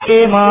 ഈമാ.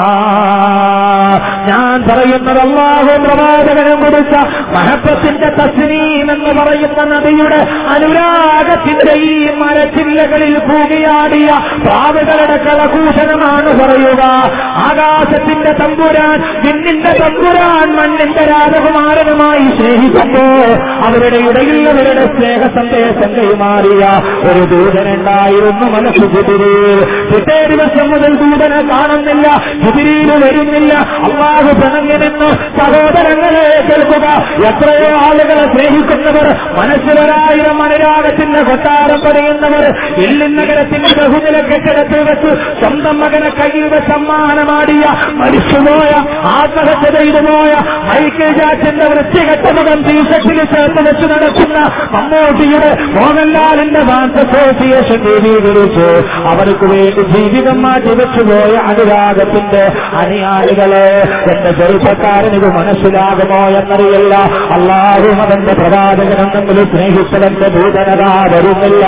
ഞാൻ പറയുന്നത് അള്ളാഹു പ്രവാചകനെ കുറിച്ച മഹത്വത്തിന്റെ തസ്നീം എന്ന് പറയുന്ന നദിയുടെ അനുരാഗത്തിന്റെ ഈ മരച്ചില്ലകളിൽ ഭൂമിയാടിയ പ്രാവുകളുടെ കളകൂഷണമാണ് പറയുക ആകാശത്തിന്റെ തമ്പുരാൻ വിണ്ണിന്റെ തമ്പുരാൻ മണ്ണിന്റെ രാജകുമാരനുമായി സ്നേഹിക്കുമ്പോ അവരുടെ ഇടയിൽ അവരുടെ സ്നേഹ സന്ദേശം കൈമാറിയ ഒരു ദൂതനുണ്ടായിരുന്നു മനസ്സ് ജുബിരിയിൽ പിറ്റേ ദിവസം മുതൽ ദൂതനെ കാണുന്നില്ല ജുബിരിയിൽ വരുന്നില്ല അള്ളാഹു പിണങ്ങിനെന്നു സഹോദരങ്ങളെ കേൾക്കുക എത്രയോ ആളുകളെ സ്നേഹിക്കുന്നവർ മനസ്സിലൊരായിരം അനുരാഗത്തിന്റെ കൊട്ടാരം പണിയുന്നവർ എല്ലിൻ നഗരത്തിന്റെ ബഹുനില കെട്ടിടത്തിൽ വെച്ച് സ്വന്തം മകനെ കയ്യിൽ വെച്ച് സമ്മാനമാടിയ മരിച്ചുപോയ ആത്മഹത്യ ചെയ്തു പോയ മൈക്കിൾ ജാക്സന്റെ വൃത്തികെട്ട മുഖം ടീഷർട്ടിൽ ചേർത്ത് വെച്ച് നടക്കുന്ന മമ്മൂട്ടിയുടെ മോഹൻലാലിന്റെ ഫാൻസ് അസോസിയേഷൻ രൂപീകരിച്ചു അവർക്ക് വേണ്ടി ജീവിതം മാറ്റി വെച്ചുപോയ അനുരാഗത്തിന്റെ അനുയായികളെ എന്റെ ചെറുപ്പക്കാരൻ ഇത് മനസ്സിലാകുമോ എന്നറിയില്ല അള്ളാഹും അവന്റെ പ്രവാചകനെന്നെങ്കിലും സ്നേഹിച്ചവന്റെ ഭൂതനത വരുന്നില്ല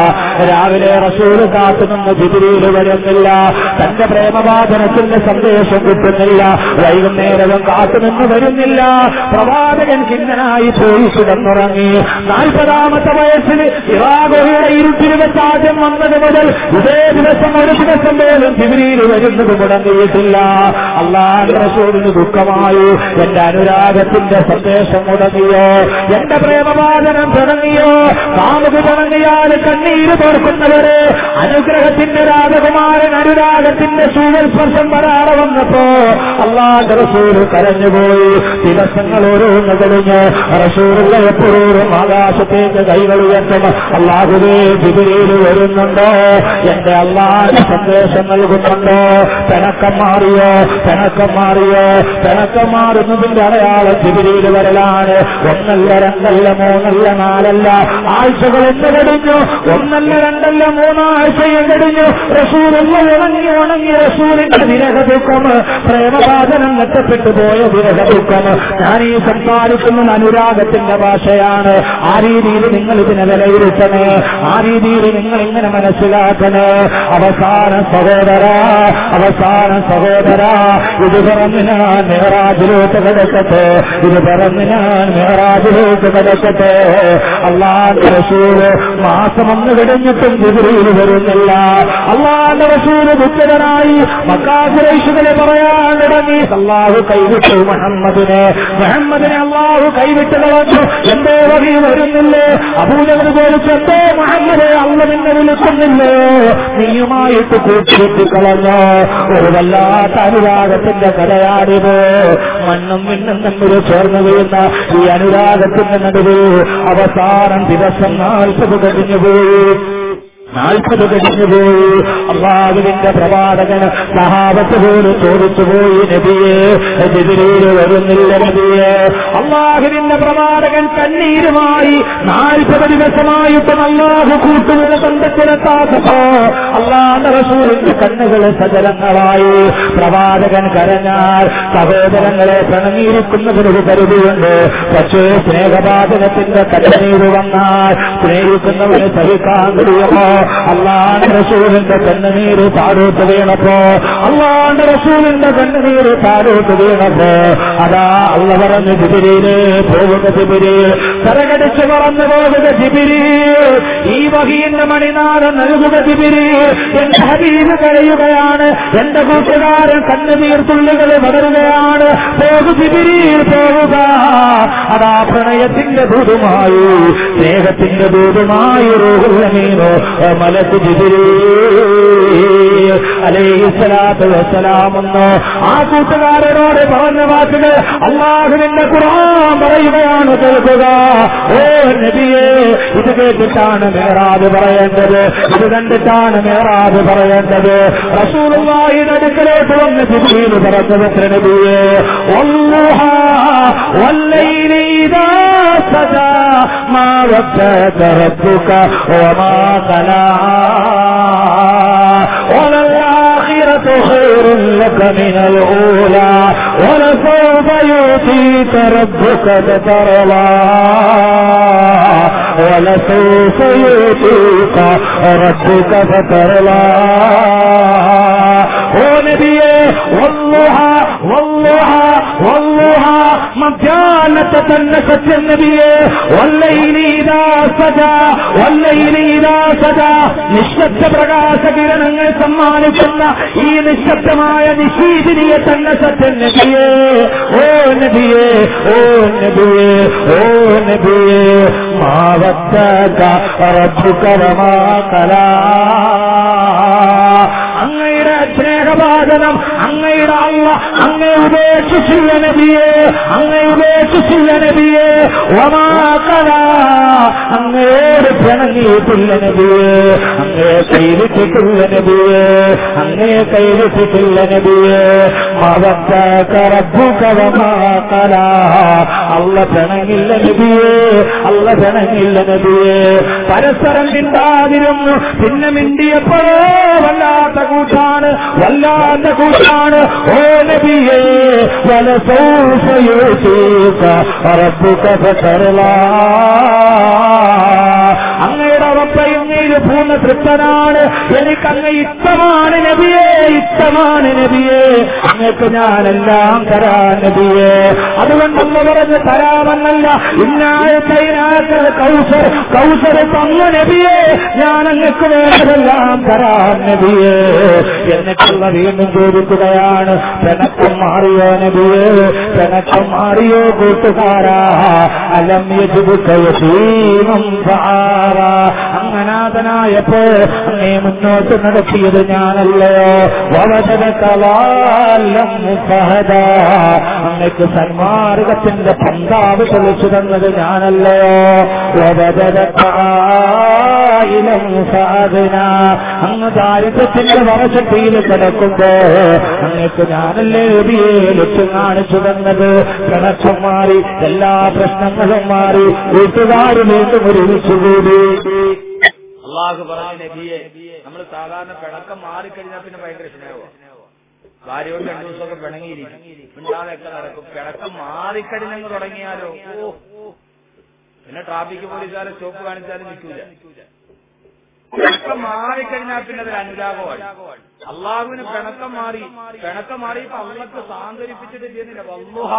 രാവിലെ റസൂൽ കാത്തുനിന്ന് ജിബിരിയിൽ വരുന്നില്ല തന്റെ പ്രേമവാദനത്തിന്റെ സന്ദേശം കിട്ടുന്നില്ല വൈകുന്നേരവും കാത്തുനിന്ന് വരുന്നില്ല പ്രവാചകൻ കിന്നനായി പോയി കിടന്നുറങ്ങി നാൽപ്പതാമത്തെ വയസ്സിൽ ഇറാഗോയുടെ ഇരുട്ടിൽ വെച്ച് ആദ്യം വന്നത് മുതൽ ഇതേ ദിവസം ഒരു ദിവസം പോലും ജിബിരിയിൽ വരുന്നത് മുടങ്ങിയിട്ടില്ല അള്ളാഹ് റസൂലിന് ദുഃഖമായി എന്റെ അനുരാഗത്തിന്റെ സന്ദേശം മുടങ്ങിയോ എന്റെ പ്രേമവാദനം തുടങ്ങിയോ കാമുക തുടങ്ങിയാൽ കണ്ണീര് തോർക്കുന്നവരെ അനുഗ്രഹത്തിന്റെ രാജകുമാരൻ അനുരാഗത്തിന്റെ സൂര്യസ്പർശം വരാതെ വന്നപ്പോ അള്ളാഹ് റസൂൽ കരഞ്ഞുപോയി ദിവസങ്ങൾ ഓരോന്ന് കഴിഞ്ഞ് റസൂലുകൾ എപ്പോഴും ആകാശത്തേക്ക് കൈകൾ ഉയർത്തും അള്ളാഹുവേ ജിബിരിയിൽ വരുന്നുണ്ടോ എന്റെ അള്ളാഹ് സന്ദേശം നൽകുന്നുണ്ടോ പിണക്കം മാറിയോ പിണക്കം മാറിയോ പിണക്കം മാറുന്നതിന്റെ അടയാളം ജിബിരിയിൽ വരലാണ് ഒന്നല്ല രണ്ടല്ല മൂന്നല്ല നാലല്ല ആഴ്ചകൾ എന്ന് കഴിഞ്ഞു ഒന്നല്ല രണ്ടല്ല മൂന്നാഴ്ചയും കഴിഞ്ഞു റസൂലുള്ള ഉണങ്ങി ഉണങ്ങി റസൂലിന്റെ വിരഹ ദുഃഖം പ്രേമവാദനം നഷ്ടപ്പെട്ടു പോയ വിരഹ ദുഃഖം ഞാൻ ഈ സംസാരിക്കുന്നത് അനുരാഗത്തിന്റെ ഭാഷയാണ് ആ രീതിയിൽ നിങ്ങൾ ഇതിനെ വിലയിരുത്തണേ ആ രീതിയിൽ നിങ്ങൾ ഇങ്ങനെ മനസ്സിലാക്കണേ അവസാന സഹോദര അവസാന സഹോദര ഇത് പറഞ്ഞ് ഞാൻ മേറാജിലോട്ട് കിടക്കട്ടെ ഇത് പറഞ്ഞ് ഞാൻ മേറാജിലോട്ട് കിടക്കട്ടെ അള്ളാന്റെ റസൂല് മാസം ഒന്ന് കഴിഞ്ഞിട്ടും ജിബിരിയിൽ വരുന്നില്ല അള്ളാന്റെ റസൂല് ദുഃഖിതനായി മക്കാസുരേഷുകളെ പറയാൻ തുടങ്ങി അള്ളാഹു കൈവിട്ടു മുഹമ്മദിനെ മുഹമ്മദിനെ അള്ളാഹു കൈവിട്ട് കളഞ്ഞു എന്തോ വഴി വരുന്നില്ലേ അബൂജകൾ ചോദിച്ചു എന്തോ മുഹമ്മദെ അള്ള നിന്നെ വിളിക്കുന്നില്ലേ നീയുമായിട്ട് കൂട്ടിയിട്ട് കളഞ്ഞോ ഒരു വല്ലാത്ത അനുരാഗത്തിന്റെ കരയാടിത് മണ്ണും മിണ്ണും തമ്മിൽ ചേർന്ന് വീഴുന്ന ഈ അനുരാഗത്തിന്റെ നടുവിൽ അവസാനം ദിവസം നാൽപ്പത് കഴിഞ്ഞുപോയി നാൽപ്പത് കഴിഞ്ഞുപോയി അള്ളാഹുവിന്റെ പ്രവാചകന് സഹാബത്ത് പോലും ചോദിച്ചുപോയി നബിയെ എതിരിയിൽ വരുന്നില്ല നബിയെ അള്ളാഹുവിന്റെ പ്രവാചകൻ കണ്ണീരുമായി നാൽപ്പത് ദിവസമായിട്ടും അള്ളാഹു കൂട്ടുവിധ ബന്ധത്തിലെത്താത്തപ്പോ അള്ളാഹ് റസൂലിന്റെ കണ്ണുകളെ സജലങ്ങളായി പ്രവാചകൻ കരഞ്ഞാൽ സഹോദരങ്ങളെ പിണങ്ങിയിരിക്കുന്നതിനൊരു കരുതിയുണ്ട് പക്ഷേ സ്നേഹപാചകത്തിന്റെ കണ്ണീര് വന്നാൽ സ്നേഹിക്കുന്നവന് സഹിക്കാൻ കഴിയുമോ അള്ളാന്റെ റസൂലിന്റെ കണ്ണുനീര് താഴോട്ട് വീണപ്പോ അള്ളാന്റെ റസൂലിന്റെ കണ്ണുനീര് താഴോട്ട് വീണപ്പോ അതാ അള്ള പറഞ്ഞു ജിബിരിയിലെ പോകുക ജിബിരി കരകടിച്ച് പറന്നു പോകുക ജിബിരി ഈ വകീന്റെ മണിനാട് നൽകുക ജിബിരി എന്റെ ഹബീബ് കഴിയുകയാണ് എന്റെ കൂട്ടുകാരൻ കണ്ണുനീർ തുള്ളികൾ വളരുകയാണ് പോകു ജിബിരി പോകുക അതാ പ്രണയത്തിന്റെ ദൂതുമായി സ്നേഹത്തിന്റെ ദൂതുമായി റോഹുല്ലമീനോ മലക്ക് ജിബിരി അലൈഹിസ്സലാത്തു വസ്സലാമെന്ന് ആ കൂട്ടുകാരനോട് പറഞ്ഞ വാക്കുകൾ അള്ളാഹുവിന്റെ ഖുർആൻ പറയുകയാണ് കേൾക്കുക ഓ നബിയെ ഇത് കേട്ടിട്ടാണ് മേറാദ് പറയേണ്ടത് ഇത് കണ്ടിട്ടാണ് മേറാദ് പറയേണ്ടത് റസൂലുള്ളാഹിയുടെ അടുക്കലോട്ട് വന്ന് ജിബ്രീൽ പറഞ്ഞത് നബിയെ വല്ലുഹ വല്ലൈലി ഇദാ സജാ മാ വദ്ദക റബ്ബുക വമാ ഖലാ وللآخرة خير لك من الأولى ولسوف يؤتيك ربك فترضى ولسوف يؤتيك ربك فترضى ഓ നബിയെ വല്ലുഹ വല്ലുഹ വല്ലുഹ മധ്യാഹ്നത്തെ തന്നെ സത്യം നബിയെ വല്ലയിലീതാ സജ വല്ലയിലീതാ സജ നിശബ്ദ പ്രകാശ കിരണങ്ങൾ സമ്മാനിക്കുന്ന ഈ നിശബ്ദമായ നിശീതിനിയെ തന്നെ സത്യം നബിയെ ഓ നബിയെ ഓ നബിയെ ഓ നബിയെ മാവത്തക റബ്ബുകരമാ കലാ അങ്ങയുടെ സ്നേഹവാദനം അങ്ങയുടെ അല്ല അങ്ങേ ഉപേക്ഷിച്ചില്ല നബിയെ അങ്ങേ ഉപേക്ഷിച്ചില്ല നബിയെ ഒമാകല അങ്ങയോട് പിണങ്ങിയിട്ടില്ല നബിയെ അങ്ങേ കൈവിട്ടിട്ടില്ല നബിയെ അങ്ങേ കൈവിട്ടിട്ടില്ല നബിയെ മതക്കറബുകവമാകല അല്ല പിണങ്ങില്ല നബിയെ അല്ല പിണങ്ങില്ല നബിയെ പരസ്പരം മിണ്ടാതിരുന്നു പിന്നെ മിണ്ടിയപ്പോഴോ വല്ലാത്ത കൂട്ടാണ് വല്ലാത്ത കൂട്ടാണ് ഓ നബിയേ വല സൗഫയൂസീക റബ്ബുക ഫതർലാ അങ്ങയുടെ റബ്ബയും നീര് പൂർണ്ണ തൃപ്തനാണ് എനിക്ക് അങ്ങ് ഇഷ്ടമാണ് നബിയെ ഇഷ്ടമാണ് നബിയെ അങ്ങക്ക് ഞാനെല്ലാം തരാൻ നബിയെ അതുകൊണ്ടൊന്ന് പറഞ്ഞ് തരാമെന്നല്ല ഇന്നായ കൈനാക്കൾ കൗസർ കൗസർ തന്നു നബിയെ ഞാൻ അങ്ങക്ക് വേണ്ടതെല്ലാം തരാൻ നബിയെ എന്നിട്ടുള്ള വീണ്ടും ചോദിക്കുകയാണ് പിണക്കം മാറിയോ നബിയെ പിണക്കം മാറിയോ കൂട്ടുകാരാ അലം യജുബുക്കയീനം അങ്ങനാഥനായപ്പോ അങ്ങേ മുന്നോട്ട് നടത്തിയത് ഞാനല്ലയോ വവചന കലാലം മുഫഹദ അങ്ങക്ക് സന്മാർഗത്തിന്റെ പന്താവ് തെളിച്ചു തന്നത് ഞാനല്ലയോ വവചന കായിലം സാധന അങ്ങ് ദാരിദ്ര്യത്തിന്റെ വറച്ചട്ടിയിൽ കിടക്കുമ്പോ അങ്ങക്ക് ഞാനല്ലേ നബിയെ ലക്ഷ്യം കാണിച്ചു തന്നത് പിണക്കം മാറി എല്ലാ പ്രശ്നങ്ങളും മാറി വീട്ടുകാർ വീണ്ടും ഒരുമിച്ചുകൂടി അള്ളാഹു പറഞ്ഞ നബിയെ നമ്മൾ സാധാരണ പിണക്കം മാറിക്കഴിഞ്ഞാൽ പിന്നെ ഭയങ്കര സ്നേഹമാണ് ഭാര്യയോട് രണ്ടു ദിവസമൊക്കെ പിണങ്ങിയിരിക്കും മിണ്ടാതെയൊക്കെ നടക്കും പിണക്കം മാറിക്കഴിഞ്ഞങ്ങ് തുടങ്ങിയാലോ ഓ പിന്നെ ട്രാഫിക് പോലീസുകാരെ സ്റ്റോപ്പ് കാണിച്ചാലും നിൽക്കൂല പിണക്കം മാറിക്കഴിഞ്ഞാൽ പിന്നെ അതൊരു അനുരാഗമാണ് അള്ളാഹുവിന് പിണക്കം മാറി പിണക്കം മാറിയപ്പോ അള്ളക്ക് സാന്ത്വനിപ്പിച്ചിട്ട് ചെയ്യുന്നില്ല വല്ലുഹ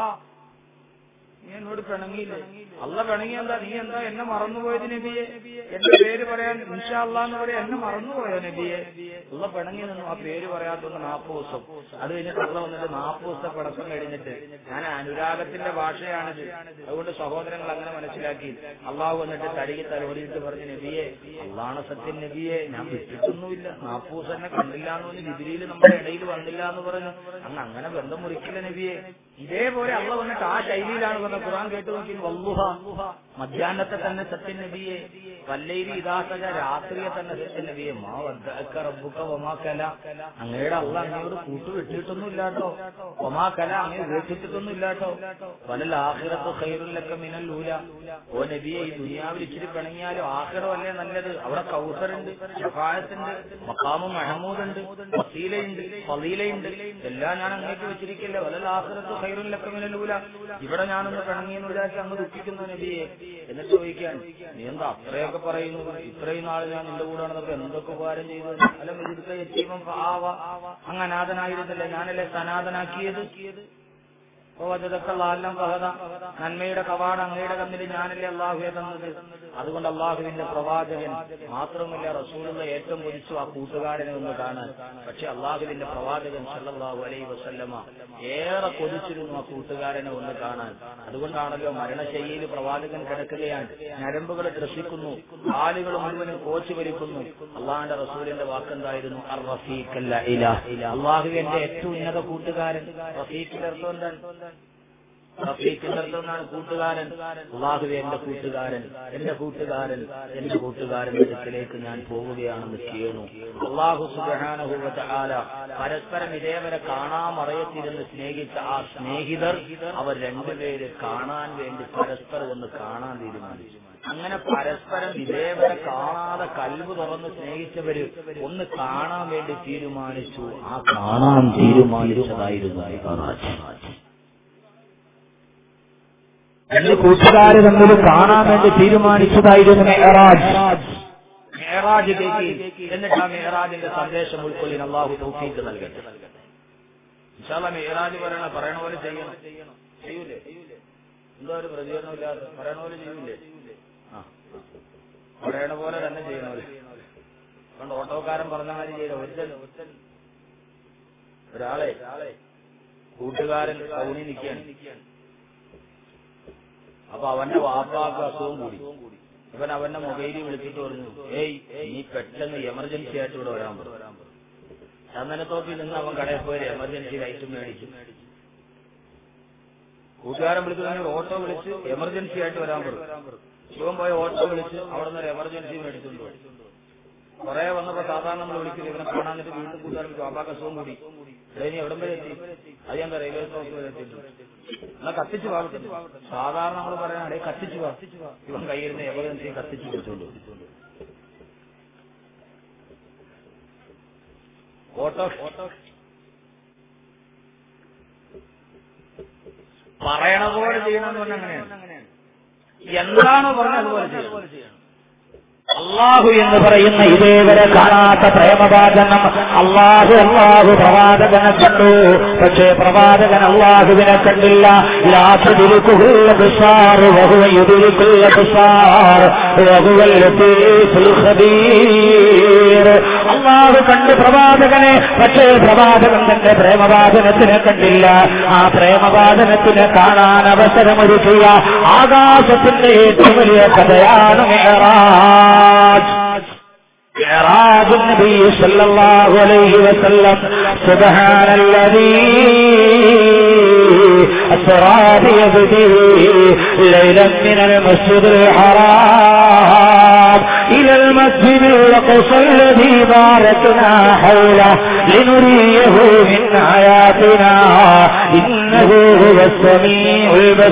നീ എന്നോട് പിണങ്ങിയില്ലേ അല്ല പിണങ്ങി എന്താ നീ എന്താ എന്നെ മറന്നുപോയത് നബിയെ എന്റെ പേര് പറയാൻ ഇൻഷാ അല്ലാ എന്ന് പറയാൻ എന്നെ മറന്നുപോയോ നബിയെ അല്ല പിണങ്ങി നിന്നു ആ പേര് പറയാത്തോണ്ട് നാപ്പത് ദിവസം അത് കഴിഞ്ഞിട്ട് അള്ള വന്നിട്ട് നാപ്പത് ദിവസത്തെ പിണക്കം കഴിഞ്ഞിട്ട് ഞാൻ അനുരാഗത്തിന്റെ ഭാഷയാണിത് അതുകൊണ്ട് സഹോദരങ്ങൾ അങ്ങനെ മനസ്സിലാക്കി അള്ളാഹു വന്നിട്ട് തടിക്ക് തലോടിയിട്ട് പറഞ്ഞു നബിയെ അള്ളാണ് സത്യം നബിയെ ഞാൻ വിട്ടിട്ടൊന്നുമില്ല നാപ്പത് ദിവസം എന്നെ കണ്ടില്ല എന്ന് പറഞ്ഞ് ജിബിരിയിൽ നമ്മുടെ ഇടയിൽ വന്നില്ല എന്ന് പറഞ്ഞു അന്ന് അങ്ങനെ ബന്ധം മുറിക്കില്ല നബിയെ ഇതേപോലെ അള്ള വന്നിട്ട് ആ ശൈലിയിലാണ് വന്ന ഖുറാൻ കേട്ടു നോക്കി വല്ലുഹ മധ്യാഹ്നത്തെ തന്നെ സത്യൻ നബിയെ വല്ലയിരി ഇതാസക രാത്രിയെ തന്നെ സത്യൻ നബിയെ മാ വദ്ദഅക റബ്ബുക വമാ കല അങ്ങയുടെ അള്ള അങ്ങയോട് കൂട്ടു വെട്ടിയിട്ടൊന്നും ഇല്ലാട്ടോ വമാ കല അങ്ങേ ഉപേക്ഷിച്ചിട്ടൊന്നും ഇല്ലാട്ടോ വലൽ ആഖിറത്തു ഖൈറുൽ ലക മിനൽ ഊല ഓ നബിയെ ഈ ദുനിയാവിൽ ഇച്ചിരി പിണങ്ങിയാലും ആഖിറമല്ലേ നല്ലത് അവിടെ കൗസറുണ്ട് ഷഫായത്തുണ്ട് മക്കാമു മഹമൂദുണ്ട് വസീലയുണ്ട് ഫളീലയുണ്ട് എല്ലാം ഞാൻ അങ്ങേക്ക് വെച്ചിരിക്കില്ല വലൽ ആഖിറത്തു ഖൈറുൽ ലക മിനൽ ഊല ഇവിടെ ഞാനൊന്ന് പിണങ്ങിയെന്ന് വിചാരിച്ച് അങ്ങ് ദുഃഖിക്കുന്നു നബിയെ എന്നിട്ട് ചോദിക്കാൻ നീ എന്താ അത്രയൊക്കെ പറയുന്നു ഇത്രയും നാൾ ഞാൻ നിന്റെ കൂടെ നടന്നപ്പോ എന്തൊക്കെ ഉപകാരം ചെയ്തു അല്ല ഇതിർക്ക എത്തിയപ്പം ആവ അങ്ങ് അനാഥനായിരുന്നില്ല ഞാനല്ലേ സനാഥനാക്കിയത് െല്ലാം കഹത നന്മയുടെ കവാട അങ്ങയുടെ കണ്ണിൽ ഞാനല്ലേ അള്ളാഹുയെ തന്നത് അതുകൊണ്ട് അള്ളാഹുവിന്റെ പ്രവാചകൻ മാത്രമല്ല റസൂലുള്ള ഏറ്റവും കൊതിച്ചു ആ കൂട്ടുകാരനെ ഒന്ന് കാണാൻ പക്ഷെ അള്ളാഹുവിന്റെ പ്രവാചകൻ സല്ലല്ലാഹു അലൈഹി വസല്ലമ ഏറെ കൊതിച്ചിരുന്നു ആ കൂട്ടുകാരനെ ഒന്ന് കാണാൻ അതുകൊണ്ടാണല്ലോ മരണശൈലിയിൽ പ്രവാചകൻ കിടക്കുകയാണ് ഞരമ്പുകൾ ത്രസിക്കുന്നു കാലുകൾ മുഴുവനും കോച്ചു വലിക്കുന്നു അള്ളാഹിന്റെ റസൂലിന്റെ വാക്കെന്തായിരുന്നു അർ റഫീഖ് അല്ല ഇലാഹ്. അള്ളാഹുവിന്റെ ഏറ്റവും ഉന്നത കൂട്ടുകാരൻ റഫീഖിന്റെ അർത്ഥം എന്താണ് റഫീഖിന്റെ അർത്ഥം എന്താണ് കൂട്ടുകാരൻ അള്ളാഹുവെ എന്റെ കൂട്ടുകാരൻ എന്റെ കൂട്ടുകാരൻ എന്റെ കൂട്ടുകാരന്റെ അടുക്കിലേക്ക് ഞാൻ പോവുകയാണെന്ന് കേണു അള്ളാഹു സുബാനഹുല പരസ്പരം ഇതേവരെ കാണാമറയത്തിരുന്ന് സ്നേഹിച്ച ആ സ്നേഹിതർ അവർ രണ്ടുപേര് കാണാൻ വേണ്ടി പരസ്പരം ഒന്ന് കാണാൻ തീരുമാനിച്ചു അങ്ങനെ പരസ്പരം ഇതേവരെ കാണാതെ കൽവ് തുറന്ന് സ്നേഹിച്ചവര് ഒന്ന് കാണാൻ വേണ്ടി തീരുമാനിച്ചു ആ കാണാൻ തീരുമാനിച്ചതായിരുന്നു മെഹറാജ്. രണ്ട് കൂട്ടുകാര് തമ്മിൽ കാണാൻ വേണ്ടി തീരുമാനിച്ചതായിരുന്നു മെഹറാജ് മെഹറാജ് കേൾക്കി എന്നിട്ട് ആ മെഹറാജിന്റെ സന്ദേശം ഉൾക്കൊള്ളി അള്ളാഹു തൗഫീക്ക് നൽകട്ടെ ഇൻഷാല്ല മെഹറാജ് പറയണ പറയണ പോലെ ചെയ്യണം ചെയ്യൂലേ എന്തോ ഒരു പ്രതികരണമില്ലാതെ പറയണ പോലെ ചെയ്യൂലേ ആ പറയണ പോലെ തന്നെ ചെയ്യണമല്ലോ പണ്ട് ഓട്ടോക്കാരൻ പറഞ്ഞ മാതിരി ചെയ്ത ഒരുത്തൻ ഒരാളെ കൂട്ടുകാരൻ കൗണി നിൽക്കുകയാണ് അപ്പൊ അവന്റെ വാപ്പാക്ക് അസുഖം കൂടി ഇവൻ അവന്റെ മൊബൈലിൽ വിളിച്ചിട്ട് പറഞ്ഞു ഏയ് നീ പെട്ടെന്ന് എമർജൻസി ആയിട്ട് ഇവിടെ വരാൻ പറഞ്ഞു ചന്ദനത്തോപ്പിൽ നിന്ന് അവൻ കടയിൽ പോയി എമർജൻസി ലൈറ്റ് മേടിച്ചു കൂട്ടുകാരൻ വിളിച്ചു ഓട്ടോ വിളിച്ച് എമർജൻസി ആയിട്ട് വരാൻ പറഞ്ഞു ശിവൻ പോയ ഓട്ടോ വിളിച്ച് അവിടെ നിന്ന് ഒരു എമർജൻസി മേടിച്ചുകൊണ്ട് പോയി കുറെ വന്നപ്പോ സാധാരണ നമ്മൾ വിളിക്കില്ല ഇവനെ കാണാൻ എന്നിട്ട് വീണ്ടും കൂട്ടുകാരൻ വാപ്പാക്ക് അസുഖം കൂടി ഇവിടെ ഇനി എവിടം വരെ എത്തി അത് ഞാൻ റെയിൽവേ സ്റ്റേഷൻ വരെ എത്തിയിട്ടുണ്ട് എന്നാ കത്തിച്ചു പാവട്ടെ സാധാരണ നമ്മൾ പറയാനാണ് കത്തിച്ചു വാ ഇവൻ കയ്യിരുന്ന എമർജൻസി കത്തിച്ചു കൊടുത്തോണ്ട് ഓട്ടോ ഓട്ടോ പറയണ പോലെ ചെയ്യണമെന്ന് പറഞ്ഞാൽ അങ്ങനെയാണ് എന്താണോ പറഞ്ഞത് അതുപോലെ ചെയ്യണം അള്ളാഹു എന്ന് പറയുന്ന ഇതേവരെ കാണാത്ത പ്രേമവാചനം അള്ളാഹു അള്ളാഹു പ്രവാചകനെ കണ്ടു പക്ഷേ പ്രവാചകൻ അള്ളാഹുവിനെ കണ്ടില്ല ലാഭതിരിക്കുള്ള ബിസാർ വഹുവയുതിരിക്കുള്ള ബിസാർ വഹുവൽ ലത്തീഫുൽ ഖബീർ അള്ളാഹു കണ്ട് പ്രവാചകനെ പക്ഷേ പ്രവാചകൻ തന്റെ പ്രേമവാചനത്തിനെ കണ്ടില്ല ആ പ്രേമവാചനത്തിനെ കാണാൻ അവസരമൊരുക്കിയ ആകാശത്തിന്റെ ഏറ്റവും വലിയ കഥയാണ് മേറാജ് معراج النبي صلى الله عليه وسلم سبحان الذي أسرى بيده ليلا من المسجد الحرام إلى المسجد الأقصى الذي باركنا حوله لنريه من آياتنا إنه هو السميع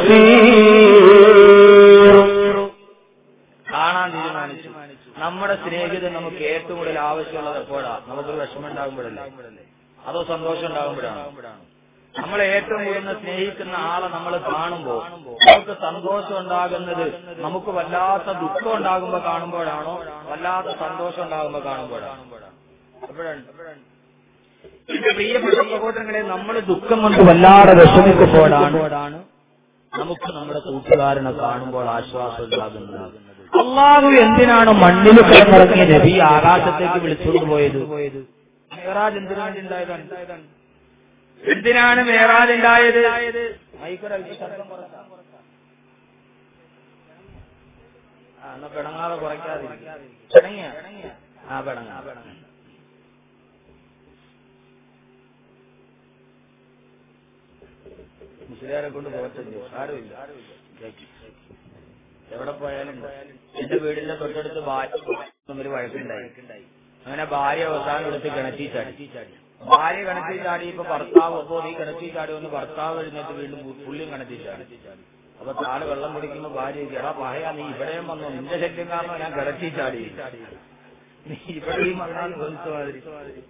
البصير കാണാൻ തീരുമാനിച്ചു നമ്മുടെ സ്നേഹിതൻ നമുക്ക് ഏറ്റവും കൂടുതൽ ആവശ്യമുള്ളത് എപ്പോഴാ നമുക്കൊരു വിഷമം ഉണ്ടാകുമ്പോഴല്ലേ അതോ സന്തോഷം ഉണ്ടാകുമ്പോഴാണ് നമ്മൾ ഏറ്റവും കൂടുതൽ സ്നേഹിക്കുന്ന ആളെ നമ്മൾ കാണുമ്പോൾ നമുക്ക് സന്തോഷം ഉണ്ടാകുന്നത് നമുക്ക് വല്ലാത്ത ദുഃഖം ഉണ്ടാകുമ്പോ കാണുമ്പോഴാണോ വല്ലാത്ത സന്തോഷം ഉണ്ടാകുമ്പോ കാണുമ്പോഴാണോ എപ്പോഴാണ് എന്റെ പ്രിയപ്പെട്ട സഹോദരങ്ങളെ നമ്മൾ ദുഃഖം കൊണ്ട് വല്ലാതെ വിഷമിക്കുമ്പോഴാണ് നമുക്ക് നമ്മുടെ കൂട്ടുകാരനെ കാണുമ്പോൾ ആശ്വാസം ഉണ്ടാകുന്നത് അള്ളാഹു എന്തിനാണ് മണ്ണിൽ കിടന്നിറങ്ങിയ നബി ആകാശത്തേക്ക് വിളിച്ചുകൊണ്ട് പോയത് മേറാജ് എന്തിനു വേണ്ടി ഉണ്ടായതാണ് എന്തിനാണ് മേറാജ് ഉണ്ടായത് മൈക്കൊരൽപ്പം ശബ്ദം കുറക്കാം. ആ, എന്നാ പിണങ്ങാതെ കുറയ്ക്കാതെ പിണങ്ങിയ ആ പിണങ്ങ പിണങ്ങ മുസ്ലിയാരെ കൊണ്ട് പോകത്തില്ല ആരുമില്ല എവിടെ പോയാലും എന്റെ വീടിന്റെ തൊട്ടടുത്ത് ഭാര്യ തമ്മിൽ വഴക്കുണ്ടായി അങ്ങനെ ഭാര്യ അവസാനം എടുത്ത് കിണറ്റി ചാടി ഭാര്യ കിണറ്റി ചാടി ഇപ്പൊ ഭർത്താവ് അപ്പോ നീ കിണറ്റി ചാടി വന്ന് ഭർത്താവ് എഴുന്നേറ്റ് വീണ്ടും പു- പുള്ളിയും കിണറ്റി ചാടി അപ്പൊ താഴെ വെള്ളം കുടിക്കുമ്പോ ഭാര്യ ചോദിക്കും, എടാ പറയാ നീ ഇവിടെയും വന്നു നിന്റെ ശല്യം കാരണം ഞാൻ കിണറ്റി ചാടി നീ ഇവിടെയും വന്നാൽ മാതിരി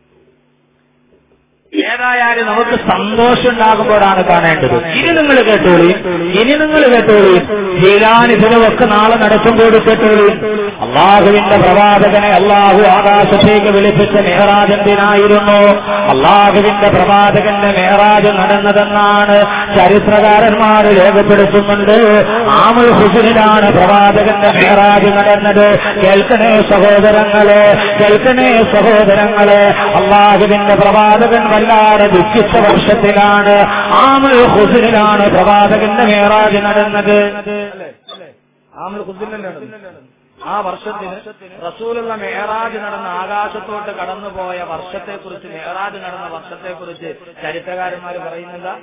ഏതായാലും നമുക്ക് സന്തോഷം ഉണ്ടാകുമ്പോഴാണ് കാണേണ്ടത് ഇനി നിങ്ങൾ കേട്ടോളി ഇനി നിങ്ങൾ കേട്ടോളി ഹീലാനിധനമൊക്കെ നാളെ നടക്കുമ്പോൾ കേട്ടോളി അള്ളാഹുവിന്റെ പ്രവാചകനെ അള്ളാഹു ആകാശത്തേക്ക് വിളിപ്പിച്ച മെഹറാജ് എന്തിനായിരുന്നു അള്ളാഹുവിന്റെ പ്രവാചകന്റെ മെഹറാജ് നടന്നതെന്നാണ് ചരിത്രകാരന്മാർ രേഖപ്പെടുത്തുന്നുണ്ട് ആമുൽ ഹുസനിലാണ് പ്രവാചകന്റെ മെഹറാജ് നടന്നത് കേൾക്കണേ സഹോദരങ്ങളെ കേൾക്കണേ സഹോദരങ്ങളെ അള്ളാഹുവിന്റെ പ്രവാചകൻ വല്ലാതെ ദുഃഖിച്ച വർഷത്തിലാണ് ആമുൽ ഹുസനിലാണ് പ്രവാചകന്റെ മേറാജ് നടന്നത് ആമുൽ ഹുസനിലാണ് ആ വർഷത്തിന് റസൂലുള്ള മേറാജ് നടന്ന ആകാശത്തോട്ട് കടന്നുപോയ വർഷത്തെ കുറിച്ച് മേറാജ് നടന്ന വർഷത്തെ കുറിച്ച് ചരിത്രകാരന്മാർ പറയുന്നെന്താ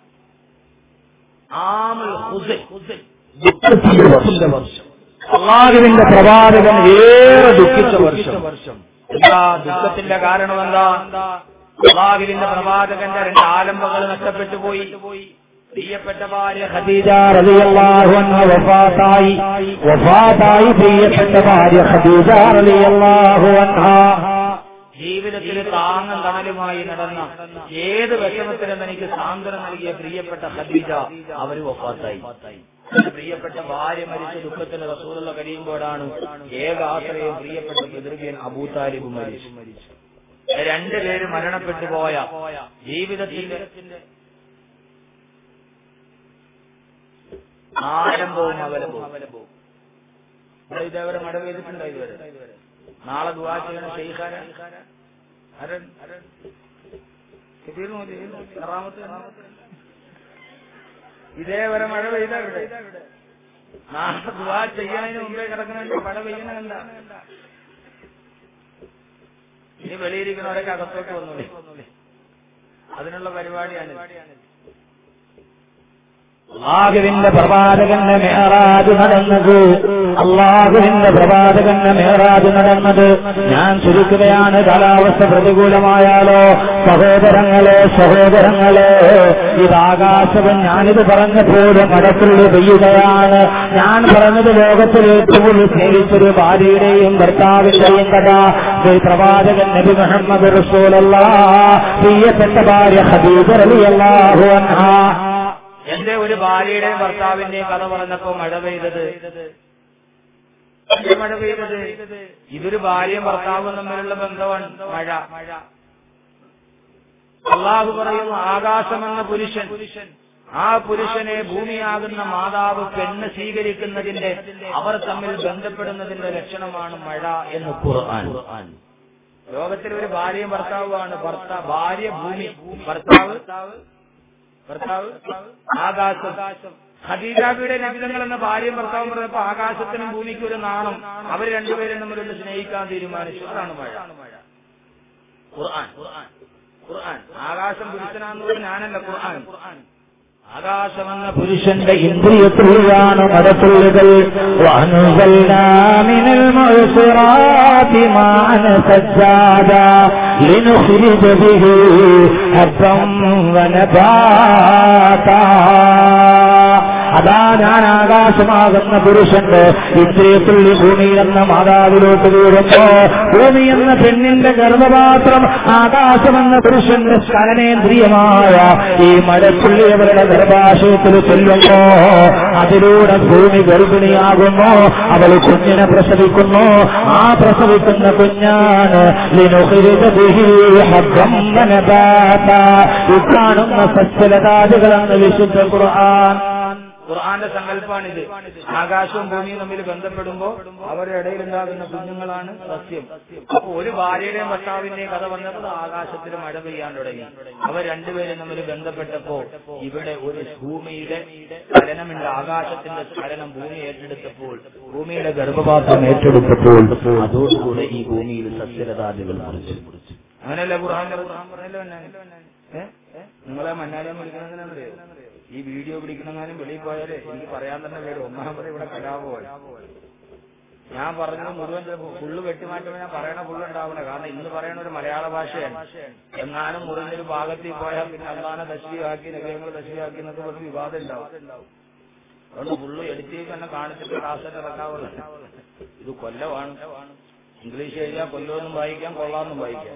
ആമുൽ ഹുസൻ ദുഃഖത്തിന്റെ വർഷം അള്ളാഹുവിന്റെ പ്രവാചകൻ ഏറെ ദുഃഖിച്ച വർഷം എന്താ ദുഃഖത്തിന്റെ കാരണം എന്താ അള്ളാഹുവിന്റെ പ്രവാചകന്റെ രണ്ട് ആലമ്പകൾ നഷ്ടപ്പെട്ടു പോയി പ്രിയപ്പെട്ട ഭാര്യ ഖദീജ റളിയല്ലാഹു അൻഹ വഫാത്തായി വഫാത്തായി പ്രിയപ്പെട്ട ഭാര്യ ഖദീജ റളിയല്ലാഹു അൻഹ ജീവിതത്തിൽ താങ്ങും തണലുമായി നടന്ന ഏത് വിഷമത്തിലും എനിക്ക് സാന്ത്വനം നൽകിയ പ്രിയപ്പെട്ട ഖദീജ അവര് വഫാത്തായി തന്റെ പ്രിയപ്പെട്ട ഭാര്യ മരിച്ച ദുഃഖത്തിൽ റസൂലുള്ള കഴിയുമ്പോഴാണ് ഏക ആശ്രയം പ്രിയപ്പെട്ട പിതൃവ്യൻ അബൂ താലിബ് മരിച്ചു രണ്ടുപേര് മരണപ്പെട്ടു പോയ ജീവിതത്തിന്റെ ആരംഭവും അവലംബവും ഇവിടെ ഇതേവരെ മഴ പെയ്തിട്ടുണ്ടോ ഇതുവരെ നാളെ ദുവാ ചെയ്യണ ഷെയ്ഖാന അരൺ കബീർ മോദി ആറാമത്തെ ഇതേവരെ മഴ പെയ്ത ഇവിടെ നാളെ ദുവാ ചെയ്യണതിന് മുമ്പേ കിടക്കണമെങ്കിൽ മഴ പെയ്യണ എന്താ ഇനി വെളിയിരിക്കുന്നവരൊക്കെ അകത്തോട്ട് വന്നോളി അതിനുള്ള പരിപാടിയാണ് അള്ളാഹുവിന്റെ പ്രവാചകന്റെ മേറാജ് നടന്നത് അള്ളാഹുവിന്റെ പ്രവാചകന്റെ മേറാജ് നടന്നത് ഞാൻ ചുരുക്കുകയാണ് കാലാവസ്ഥ പ്രതികൂലമായാലോ സഹോദരങ്ങളെ സഹോദരങ്ങളെ ഇത് ആകാശവും ഞാനിത് പറഞ്ഞപ്പോഴും മടത്തുള്ളി പെയ്യുകയാണ് ഞാൻ പറഞ്ഞത് ലോകത്തിൽ ഏറ്റവും സ്നേഹിച്ചൊരു ഭാര്യയുടെയും ഭർത്താവിന്റെയും കഥ ഈ പ്രവാചകൻ നബി മുഹമ്മദ് റസൂലല്ല പ്രിയപ്പെട്ട ഭാര്യ ഖദീജ റളിയല്ലാഹു അൻഹാ എന്റെ ഒരു ഭാര്യയുടെയും ഭർത്താവിന്റെയും കഥ പറഞ്ഞപ്പോ മഴ പെയ്തത് എന്തേ മഴ പെയ്തത് ഇതൊരു ഭാര്യയും ഭർത്താവും തമ്മിലുള്ള ബന്ധമാണ് മഴ അള്ളാഹു പറയുന്നു ആകാശമെന്ന പുരുഷൻ ആ പുരുഷനെ ഭൂമിയാകുന്ന മാതാവ് പെണ്ണ് സ്വീകരിക്കുന്നതിന്റെ അവർ തമ്മിൽ ബന്ധപ്പെടുന്നതിന്റെ ലക്ഷണമാണ് മഴ എന്ന് ഖുർആൻ ലോകത്തിൽ ഒരു ഭാര്യയും ഭർത്താവുമാണ് ഭർത്താവ് ഭാര്യ ഭൂമി ഭർത്താവ് ഭർത്താവ് ആകാശം ഖദീജാബിയുടെ നബിതങ്ങൾ എന്ന ഭാര്യയും ഭർത്താവും പറഞ്ഞപ്പോ ആകാശത്തിനും ഭൂമിക്കും ഒരു നാണം അവർ രണ്ടുപേരും തമ്മിലൊന്ന് സ്നേഹിക്കാൻ തീരുമാനിച്ചു അതാണ് മഴ ഖുർആൻ ഖുർആൻ ആകാശം പുരുഷനാന്ന് പറഞ്ഞ ഞാനല്ല ഖുർആൻ ആകാശമെന്ന പുരുഷന്റെ ഇന്ദ്രിയത്തിലാണ് മഴത്തുള്ളികൾ وأنزلنا من المعصرات ماء سجادا لنخرج به حبا ونباتا അതാ ഞാൻ ആകാശമാകുന്ന പുരുഷന്റെ ഇന്ദ്രിയത്തുള്ളി ഭൂമി എന്ന മാതാവിലോട്ട് വീഴുമ്പോ ഭൂമി എന്ന പെണ്ണിന്റെ ഗർഭപാത്രം ആകാശമെന്ന പുരുഷന്റെ സ്കലനേന്ദ്രിയമായ ഈ മഴത്തുള്ളി അവരുടെ ഗർഭാശയത്തിൽ ചെല്ലുമ്പോ അതിലൂടെ ഭൂമി ഗർഭിണിയാകുന്നു അവൾ കുഞ്ഞിനെ പ്രസവിക്കുന്നു ആ പ്രസവിക്കുന്ന കുഞ്ഞാണ് ലിനുഹിരിത ബിഹി ഹബ്ബം വനബാത. ഈ കാണുന്ന സസ്യലതാദികളെന്ന് വിശുദ്ധ ഖുർആൻ ഖുർആന്റെ സങ്കല്പമാണിത് ആകാശവും ഭൂമിയും തമ്മിൽ ബന്ധപ്പെടുമ്പോ അവരുടെ ഇടയിലുണ്ടാകുന്ന കുഞ്ഞുങ്ങളാണ് സത്യം അപ്പൊ ഒരു ഭാര്യയുടെയും ഭർത്താവിന്റെയും കഥ വന്നപ്പോൾ ആകാശത്തിൽ മഴ പെയ്യാൻ തുടങ്ങി അവർ രണ്ടുപേരും തമ്മിൽ ബന്ധപ്പെട്ടപ്പോ ഇവിടെ ഒരു ഭൂമിയുടെ ചലനമുണ്ട് ആകാശത്തിന്റെ ചലനം ഭൂമി ഏറ്റെടുത്തപ്പോൾ ഭൂമിയുടെ ഗർഭപാത്രം ഏറ്റെടുത്തപ്പോൾ അതോടുകൂടെ ഈ ഭൂമിയിൽ സസ്യലതാദികൾ മുറിച്ചു അങ്ങനെയല്ലേ ഖുർആന്റെ ഖുർആൻ പറഞ്ഞല്ലോ നിങ്ങളെ മന്നാലിയാൻ വിളിക്കണമെന്നറിയോ ഈ വീഡിയോ പിടിക്കണമെന്നാലും വെളിയിൽ പോയാലേ എനിക്ക് പറയാൻ തന്നെ പേര് ഒന്നാമത് ഇവിടെ കലാപമായി ഞാൻ പറഞ്ഞത് മുഴുവൻ ഫുള്ള് വെട്ടിമാറ്റുമ്പോൾ ഞാൻ പറയണ ഫുള്ള് ഉണ്ടാവണേ കാരണം ഇന്ന് പറയണ ഒരു മലയാള ഭാഷയാണ് എങ്ങാനും മുറിഞ്ഞൊരു ഭാഗത്തിൽ പോയാൽ പിന്നെ അള്ളാനെ ദശിയാക്കി നഗരങ്ങൾ ദശിയാക്കി എന്നൊക്കെ പറഞ്ഞ് വിവാദം ഉണ്ടാവും അതുകൊണ്ട് ഫുള്ള് എഡിറ്റ് തന്നെ കാണിച്ചിട്ട് ക്ലാസ്സിൽ ഇറക്കാവുള്ള ഇത് കൊല്ലമാണ് ഇംഗ്ലീഷ് എഴുതിയാൽ കൊല്ലമൊന്നും വായിക്കാം കൊള്ളാമെന്നും വായിക്കാം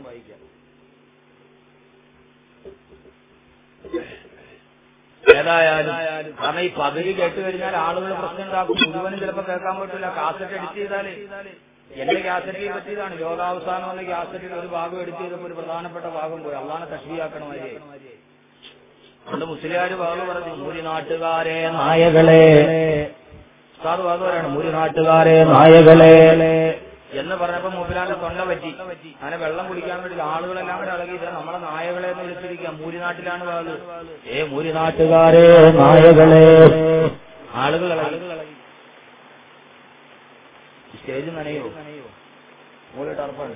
ഏതായാലും കാരണം ഈ പകുതി കേട്ട് കഴിഞ്ഞാൽ ആളുകൾ പ്രശ്നം ഉണ്ടാക്കും മുഴുവനും ചിലപ്പോൾ കേൾക്കാൻ പറ്റില്ല കാസറ്റ് എഡിറ്റ് ചെയ്താല് എന്റെ കാസറ്റിൽ പറ്റിയതാണ് ലോകാവസാനം എന്ന കാസറ്റിൽ ഒരു ഭാഗം എഡിറ്റ് ചെയ്തപ്പോൾ ഒരു പ്രധാനപ്പെട്ട ഭാഗം പോയി അള്ളാനെ തഷ്വിയാക്കണമാതിരി അതുകൊണ്ട് മുസ്ലിയാര് ഭാഗം പറഞ്ഞു മൂരി നാട്ടുകാരെ നായകളെ ഉസ്താദ് ഭാഗം പറയാണ് മൂരി നാട്ടുകാരെ നായകളെ എന്ന് പറഞ്ഞപ്പോ മുബിലാന്റെ തൊണ്ട പറ്റി അങ്ങനെ വെള്ളം കുടിക്കാൻ വേണ്ടി ആളുകളെല്ലാം കൂടെ ഇളകിയിട്ട് നമ്മളെ നായകളെ എന്ന് വിളിച്ചിരിക്കാം മൂരിനാട്ടിലാണ് വാത് ഏ മൂരിനാട്ടുകാരെ നായകളെ ആളുകൾ ഇളകി സ്റ്റേജ് നനയോ മുകളിൽ ടർപ്പുണ്ട്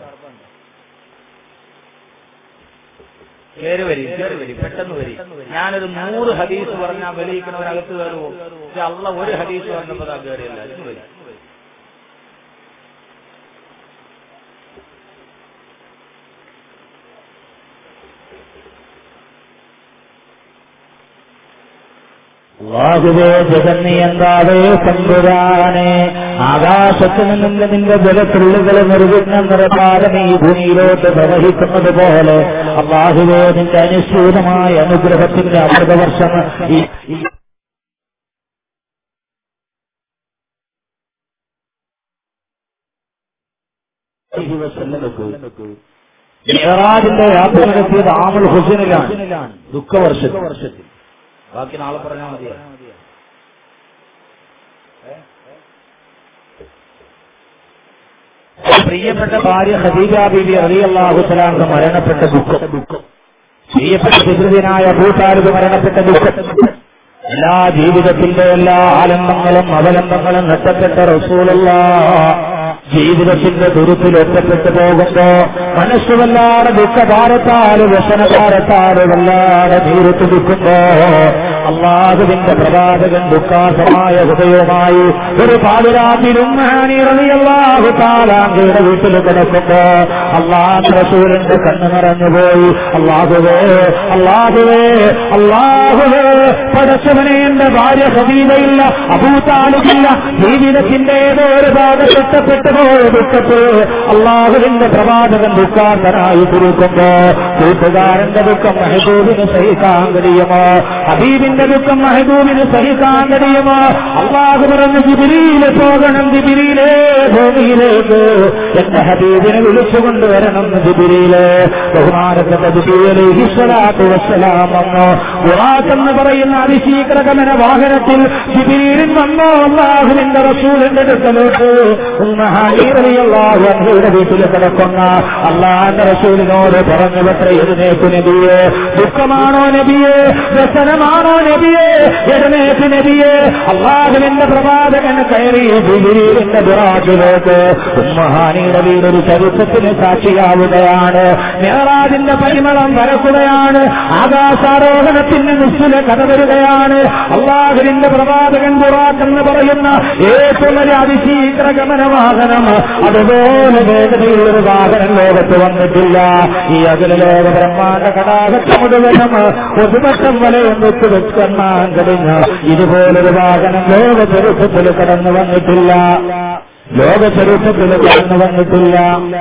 കേറി വരി കേറി വരി പെട്ടെന്ന് വരി ഞാനൊരു നൂറ് ഹദീസ് പറഞ്ഞാൽ വെളിയിക്കണവരകത്ത് കയറുമോ പക്ഷെ അള്ള ഒരു ഹദീസ് പറഞ്ഞപ്പോ താ കയറിയല്ല ഇത് വരി അള്ളാഹുവേ ജഗന്നിയന്താവേ തമ്പുരാനെ ആകാശത്ത് നിന്നും നിന്റെ ജലത്തുള്ളികൾ നിർവിഘ്നം നിർഭാരം ഈ ഭൂമിയിലോട്ട് പ്രവഹിക്കുന്നത് പോലെ അള്ളാഹുവേ നിന്റെ അനുസൂതമായ അനുഗ്രഹത്തിന്റെ അമൃതവർഷം ഈ ഈ മിഹറാജിന്റെ യാത്ര നടത്തിയത് ആമുൽ ഹുസനിലാണ് ദുഃഖവർഷത്തിൽ ബാക്കി നാളെ പറഞ്ഞാൽ മതിയോ പ്രിയപ്പെട്ട ഭാര്യ ഖദീജ ബീബി റളിയല്ലാഹു തആല മരണപ്പെട്ട ദുഃഖം പ്രിയപ്പെട്ട പിതൃദിനായ ഭൂതാലിബ് മരണപ്പെട്ട ദുഃഖം എല്ലാ ജീവിതത്തിന്റെ എല്ലാ ആലംബങ്ങളും അവലംബങ്ങളും നഷ്ടപ്പെട്ട റസൂലുള്ള ജീവിതത്തിന്റെ ദുരിത്തിൽ ഒറ്റപ്പെട്ടു പോകുമ്പോ മനസ്സ് വല്ലാതെ ദുഃഖഭാരത്താല് വ്യസനഭാരത്താല് വല്ലാതെ നീരത്ത് നിൽക്കുമ്പോ അള്ളാഹുവിന്റെ പ്രവാചകൻ ദുഃഖാസമായ ഹൃദയവുമായി ഒരു പാതിരാത്തിലും അള്ളാഹു താലാങ്കയുടെ വീട്ടിൽ കിടക്കുമ്പോ അള്ളാഹ് റസൂലിന്റെ കണ്ണ് നിറഞ്ഞുപോയി അള്ളാഹുവേ അള്ളാഹുവേ അള്ളാഹുവേ പടച്ചവനെ എന്റെ ഭാര്യ ഹബീബയില്ല അഭൂതാലുമില്ല ജീവിതത്തിന്റെ ഏതോ ഒരു ഭാഗത്തെട്ടപ്പെട്ടു പോയ ദുഃഖത്തിൽ അള്ളാഹുവിന്റെ പ്രവാചകൻ ദുഃഖാന്തനായി കുറിക്കുമ്പോ കൂട്ടുകാരന്റെ ദുഃഖം മെഹബൂബിന് സഹിക്കാൻ കഴിയുമോ ഹബീബിന്റെ ദുഃഖം മെഹബൂബിന് സഹിക്കാൻ കഴിയുമോ അള്ളാഹു പറഞ്ഞു ജിബിരിയില് പോകണം ജിബിരിയിലേ ഭൂമിയിലേക്ക് എന്റെ ഹബീബിനെ വിളിച്ചുകൊണ്ടുവരണം ജിബിരിയില് ബഹുമാനപ്പെട്ട ജിബിരിയിലേക്ക് സ്വലാത്തു വസ്സലാം വന്നു ഖുറാത്ത് എന്ന് പറയുന്ന അതിശീകരകമന വാഹനത്തിൽ ജിബിരിയിലും വന്നു അള്ളാഹുവിന്റെ റസൂലിന്റെ അടുക്കലോട്ട് ഉമ്മഹാനിയുടെ വീട്ടിൽ കിടക്കുന്ന അള്ളാഹന്റെ റസൂലിനോട് പറഞ്ഞു പത്ര എഴുന്നേക്കു നബിയെ ദുഃഖമാണോ നബിയെ വ്യസനമാണോ നബിയെ എഴുന്നേക്ക് നബിയെ അള്ളാഹുവിന്റെ പ്രവാചകൻ കയറി ജിബിരിയിലിന്റെ ബിറാജിലേക്ക് ഉമ്മഹാനിയുടെ വീടൊരു ചരിത്രത്തിന് സാക്ഷിയാവുകയാണ് മേറാജിന്റെ പരിമളം വരക്കുകയാണ് ആകാശാരോഹണത്തിന് നിശ്ചല കഥ വരികയാണ് അള്ളാഹുവിന്റെ പ്രവാചകൻ ബുറാഖ് എന്ന് പറയുന്ന ഏറ്റവും വലിയ അതിശീഘ്ര ഗമന വാഹനം അതുപോലെ വേദനയുള്ളൊരു വാഹനം ലോകത്ത് വന്നിട്ടില്ല ഈ അഖില ലോക ബ്രഹ്മാണ്ട കടാകത്ത് മുഴുവനും ഒതുപക്ഷം വലയം വെച്ച് വെച്ചെണ്ണാൻ കഴിഞ്ഞ ഇതുപോലൊരു വാഹനം ലോക ചരിത്രത്തിൽ കടന്നു വന്നിട്ടില്ല ലോക ചരിത്രത്തിൽ കടന്നു വന്നിട്ടില്ല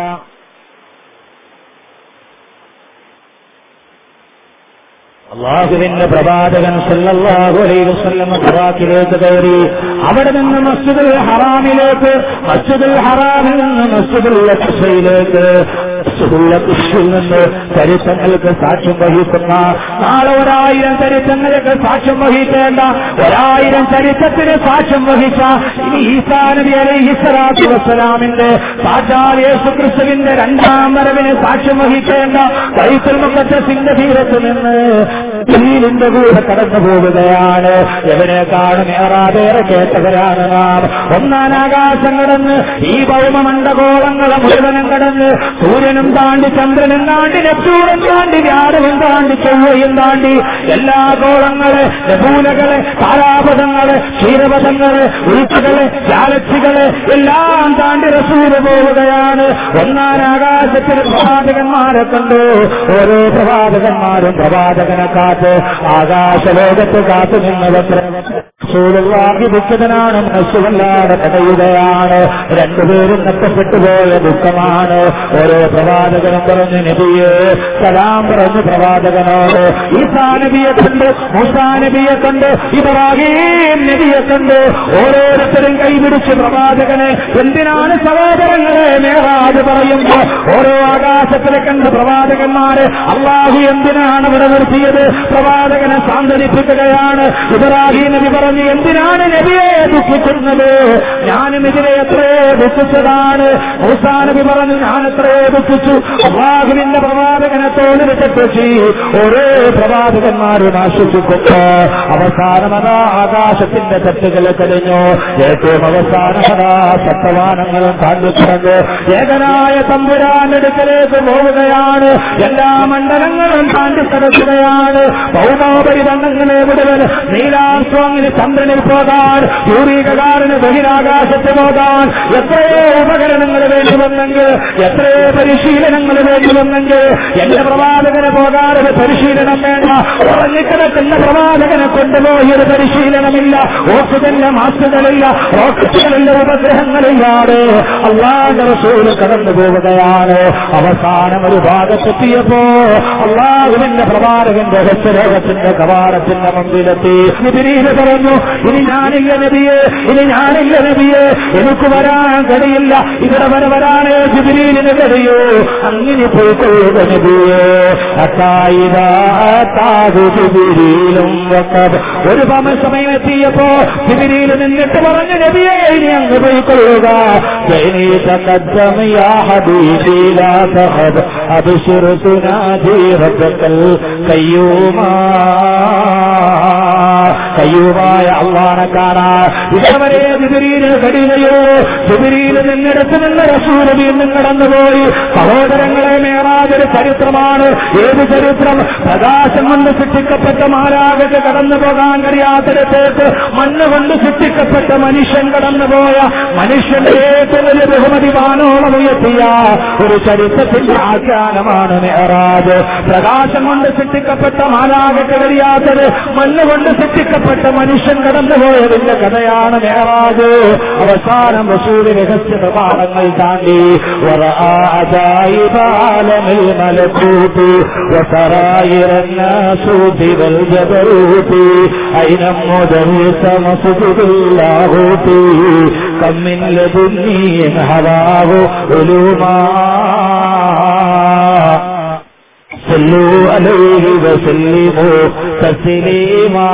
അള്ളാഹുവിന്റെ പ്രവാചകൻ സല്ലല്ലാഹു അലൈഹി വസല്ലം ഖുറാക്കിലേക്ക് കയറി അവിടെ നിന്ന് മസ്ജിദുൽ ഹറാമിലേക്ക് മസ്ജിദുൽ ഹറാമിൽ നിന്ന് മസ്ജിദുൽ അഖ്സയിലേക്ക് മസ്ജിദുൽ അഖ്സയിൽ നിന്ന് ചരിത്രങ്ങൾക്ക് സാക്ഷ്യം വഹിക്കുന്ന നാളെ ഒരായിരം ചരിത്രങ്ങൾക്ക് സാക്ഷ്യം വഹിക്കേണ്ട ഒരായിരം ചരിത്രത്തിന് സാക്ഷ്യം വഹിച്ച ഇനി ഈസാ നബി അലൈഹി സ്വലാത്തു വസ്സലാമിന്റെ സാക്ഷാൽ യേശു ക്രിസ്തുവിന്റെ രണ്ടാം വരവിന് സാക്ഷ്യം വഹിക്കേണ്ട ബൈത്തുൽ മുഖദ്ദസിന്റെ തീരത്ത് നിന്ന് ജലീലിന്റെ കൂടെ കടന്നു പോവുകയാണ് എവനെ കാണും ഏറാതേറെ കേട്ടവരാണ് നാം ഒന്നാം ആകാശം കടന്ന് ഈ ഭൗമമണ്ഡകോളങ്ങളെ മുഴുവനും കടന്ന് സൂര്യനും താണ്ടി ചന്ദ്രനും താണ്ടി നെപ്റ്റൂണും താണ്ടി വ്യാഴവും താണ്ടി ചൊവ്വയും താണ്ടി എല്ലാ ഗോളങ്ങളെ ലഭൂലകളെ താരാപഥങ്ങളെ ക്ഷീരപഥങ്ങളെ ഉൾക്കകളെ ഗാലക്സികളെ എല്ലാം താണ്ടി റസൂല് പോവുകയാണ് ഒന്നാം ആകാശത്തിൽ പ്രവാചകന്മാരെ കണ്ടു ഓരോ പ്രവാചകന്മാരും പ്രവാചകനെ കാത്ത് ആകാശലോകത്ത് കാത്തു നിന്നവത്ര സൂര്യവാഹി ദുഃഖിതനാണ് മനസ്സുവല്ലാതെ കടയുകയാണ് രണ്ടുപേരും നഷ്ടപ്പെട്ടു പോയ ദുഃഖമാണ് ഓരോ പ്രവാചകനും പറഞ്ഞു നബിയെ സലാം പറഞ്ഞു പ്രവാചകനോട് ഈസാ നബിയെ കണ്ട് മൂസാ നബിയെ കണ്ട് ഇബ്രാഹിം നബിയെ കണ്ട് ഓരോരുത്തരും കൈപിടിച്ച് പ്രവാചകനെ എന്തിനാണ് സഹോദരങ്ങളെ മേറാജ് പറയുമ്പോ ഓരോ ആകാശത്തിലെ കണ്ട് പ്രവാചകന്മാരെ അള്ളാഹു എന്തിനാണ് ഇവിടെ നിർത്തിയത് പ്രവാചകനെ സാന്ത്വനിപ്പിക്കുകയാണ് ഇബ്രാഹിം നബി പറഞ്ഞു എന്തിനാണ് നബിയെ ദുഃഖിക്കുന്നത് ഞാനും ഇതിനെ എത്രയോ ദുഃഖിച്ചതാണ് മൂസാ നബി പറഞ്ഞു ഞാൻ എത്രയോ ദുഃഖിച്ചു അള്ളാഹുവിന്റെ പ്രവാചകനെ തോന്നിൽ തെറ്റി ഓരോ പ്രവാചകന്മാരും ആശ്വസിക്കുന്നു അവസാനമതാ ആകാശത്തിന്റെ തെറ്റുകൾ കഴിഞ്ഞു ഏറ്റവും അവസാനമതാ സത്തവാനങ്ങളും താണ്ടിക്കിടന്ന് ഏകനായ തമ്പുരാനെടുക്കലേക്ക് പോവുകയാണ് എല്ലാ മണ്ഡലങ്ങളും താണ്ടി കിടക്കുകയാണ് ഭൗമോപരിതണ്ണങ്ങളെ മുഴുവൻ നീലാസ്വാമിന് ചന്ദ്രനിൽ പോകാൻ യൂറികകാരന് ബഹിരാകാശത്ത് പോകാൻ എത്രയോ ഉപകരണങ്ങൾ വേണ്ടിവന്നെങ്കിൽ എത്രയോ പരിശീലനങ്ങൾ വേണ്ടിവന്നെങ്കിൽ എന്റെ പ്രവാചകന് പോകാൻ ഒരു പരിശീലനം വേണ്ട ഉറങ്ങിക്കിടക്കുന്ന പ്രവാചകനെ കൊണ്ടുപോയി ഒരു പരിശീലനമില്ല ഓക്സിജന്റെ മാസ്കുകളില്ല റോക്കറ്റുകളില്ല ഉപഗ്രഹങ്ങളില്ലാതെ അള്ളാഹ് റസൂല് കടന്നു പോവുകയാണ് അവസാനം ഒരു ഭാഗത്തെത്തിയപ്പോ അള്ളാഹുവിന്റെ പ്രവാചകന്റെ രഹസ്യലോകത്തിന്റെ കവാടത്തിന്റെ മുമ്പിലെത്തി ഇതിരീല് പറഞ്ഞു ഇനി ഞാനില്ല നബിയെ ഇനി ഞാനില്ല നബിയെ എനിക്ക് വരാൻ കഴിയില്ല ഇവിടെ വരെ വരാനേ ജിബിരിലിന് കഴിയൂ അങ്ങനെ പോയിക്കൊള്ളുക നബിയെ ജിബിരിയിലും ഒരു പമ സമയം എത്തിയപ്പോ ജിബിരിയിൽ നിന്നിട്ട് പറഞ്ഞു നബിയെ ഇനി അങ്ങ് പോയിക്കൊള്ളുക جئني تقدم يا حبيبي لا تخب أبشر تنادي ربك القيوم കയ്യൂമായ അള്ളാനെ കാണാ ഇതവരെ ജിബിരിയിൽ കഴിയുകയോ ജിബിരിയിൽ നിന്നിടത്ത് നിന്ന് റസൂൽ വീണ്ടും കടന്നുപോയി സഹോദരങ്ങളെ മേറാതൊരു ചരിത്രമാണ് ഏത് ചരിത്രം പ്രകാശം കൊണ്ട് സൃഷ്ടിക്കപ്പെട്ട മാലാകത്ത് കടന്നു പോകാൻ കഴിയാത്തിടത്തേക്ക് മണ്ണ് കൊണ്ട് സൃഷ്ടിക്കപ്പെട്ട മനുഷ്യൻ കടന്നുപോയ മനുഷ്യന്റെ ഏറ്റവും വലിയ ബഹുമതി വാനോളം ഉയർത്തിയ ഒരു ചരിത്രത്തിന്റെ ആഖ്യാനമാണ് മേറാജ് പ്രകാശം കൊണ്ട് സൃഷ്ടിക്കപ്പെട്ട മാലാകത്ത് കഴിയാത്തത് മണ്ണ് കൊണ്ട് സൃഷ്ടിക്കപ്പെട്ട മനുഷ്യൻ കടന്നുപോയതിന്റെ കഥയാണ് മേറാജ് അവസാനം റസൂൽ രഹസ്യ പ്രമാണങ്ങൾ താണ്ടി عالم الملكوت وسرائر الناسوت والجبروت أين مدرس مسجد اللاهوت كم من لدني هواه علوما صلوا عليه وسلموا تسليما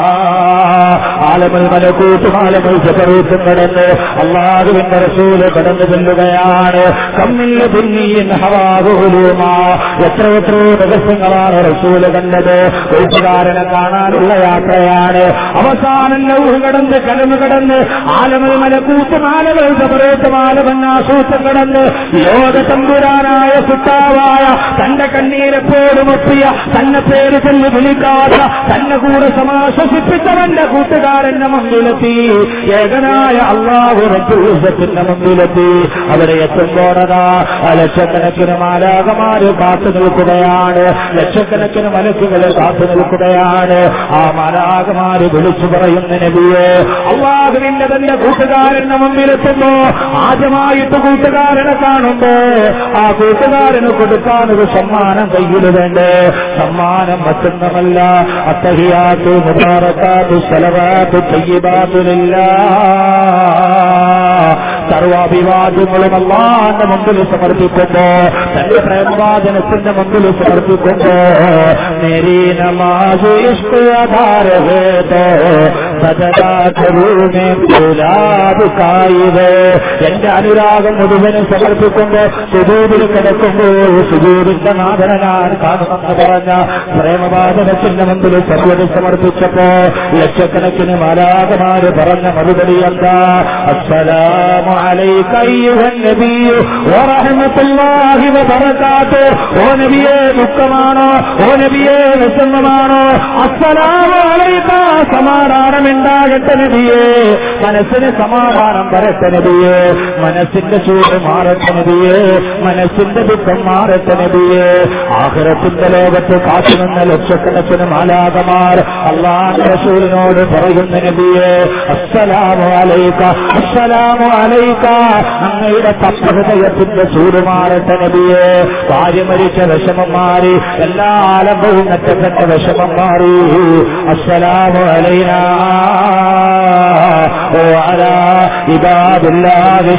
ആലമൽ മലക്കൂട്ടും ആലമൽ ജബറൂത്തും കടന്ന് അള്ളാഹുവിന്റെ റസൂല് കടന്നു ചെല്ലുകയാണ് കമ്മില്ല പുന്നിയൻ ഹവാഹുലുമ എത്ര എത്രയോ രഹസ്യങ്ങളാണ് റസൂല് കണ്ടത് എഴുത്തുകാരനെ കാണാനുള്ള യാത്രയാണ് അവസാനം ലൗഹ് കടന്ന് കലമ് കടന്ന് ആലമൽ മലക്കൂട്ടും ആലമൽ ജബറൂത്തും ആലമന്നാസൂത്തും കടന്ന് ലോക തമ്പുരാനായ സുട്ടാവായ തന്റെ കണ്ണീരെപ്പോഴും ഒപ്പിയ തന്നെ പേര് ചൊല്ലി വിളിക്കാത്ത തന്നെ കൂടെ സമാശ്വസിപ്പിച്ചവന്റെ കൂട്ടുകാരന്റെ മുമ്പിലെത്തി ഏകനായ അള്ളാഹു റബ്ബുത്തിന്റെ മുമ്പിലെത്തി അവിടെ എത്തുമ്പോഴതാ ലക്ഷക്കണക്കിന് മാലാകമാര് കാത്തു നിൽക്കുകയാണ് ലക്ഷക്കണക്കിന് മലക്കുകൾ കാത്തു നിൽക്കുകയാണ് ആ മാലാകമാര് വിളിച്ചു പറയുന്ന നബിയെ അള്ളാഹുവിന്റെ തന്നെ കൂട്ടുകാരന്റെ മുമ്പിലെത്തുമ്പോ ആദ്യമായിട്ട് കൂട്ടുകാരനെ കാണുമ്പോ ആ കൂട്ടുകാരന് കൊടുക്കാൻ ഒരു സമ്മാനം കയ്യിൽ വേണ്ടേ സമ്മാനം മറ്റൊന്നുമല്ല അത്തഹിയാത്ത് മുബാറക്കാത്ത് സലവാത്ത് തയ്യബാത്തുലില്ല സർവാഭിവാദ്യങ്ങളും അള്ളാന്റെ മുമ്പിൽ സമർപ്പിക്കുമ്പോ തന്റെ പ്രേമവാദനത്തിന്റെ മുമ്പിൽ സമർപ്പിക്കുമ്പോ മേരി നമാസ് ഇഷ്ടാധാര എന്റെ അനുരാഗം മുഴുവനും സമർപ്പിക്കുമ്പോ സുദൂരിൽ കിടക്കുമ്പോൾ സുദൂരിന്റെ നാഥന ഞാൻ കാണുമെന്ന് പറഞ്ഞ പ്രേമവാദനത്തിന്റെ മുമ്പിൽ സർവ്വത സമർപ്പിച്ചപ്പോ ലക്ഷക്കണക്കിന് മാലാകമാര് പറഞ്ഞ മറുപടി എന്താ അസ്സലാമു അലൈക അയ്യുഹൻ നബിയു വറഹ്മത്തുള്ളാഹി വബറകാത്തു ഓ നബിയേ ദുഃഖമാണോ ഓ നബിയേ വിഷമമാണോ അസ്സലാമു അലൈക സമാധാനം ഉണ്ടാകട്ടെ നബിയേ മനസ്സിന് സമാധാനം വരട്ടെ നബിയേ മനസ്സിന്റെ ചൂട് മാറട്ടെ നബിയേ മനസ്സിന്റെ ദുഃഖം മാറട്ടെ നബിയേ ആഹ്റത്തിന്റെ ലോകത്ത് കാത്തുനിന്ന ലക്ഷക്കണക്കിന് മാലാകമാർ അള്ളാഹ് റസൂലിനോട് പറയുന്ന നബിയെ അസ്സലാമു അലൈക അസ്സലാമു അലൈക അങ്ങയുടെ തപ്പഹൃദയത്തിന്റെ ചൂട് മാറട്ടെ നബിയെ ഭാര്യ മരിച്ച വിഷമം മാറി എല്ലാ ആലംബവും നറ്റപ്പെട്ട വിഷമം മാറി അസ്സലാമു അലൈന ഓ അലാ ഇബാദുല്ലാഹി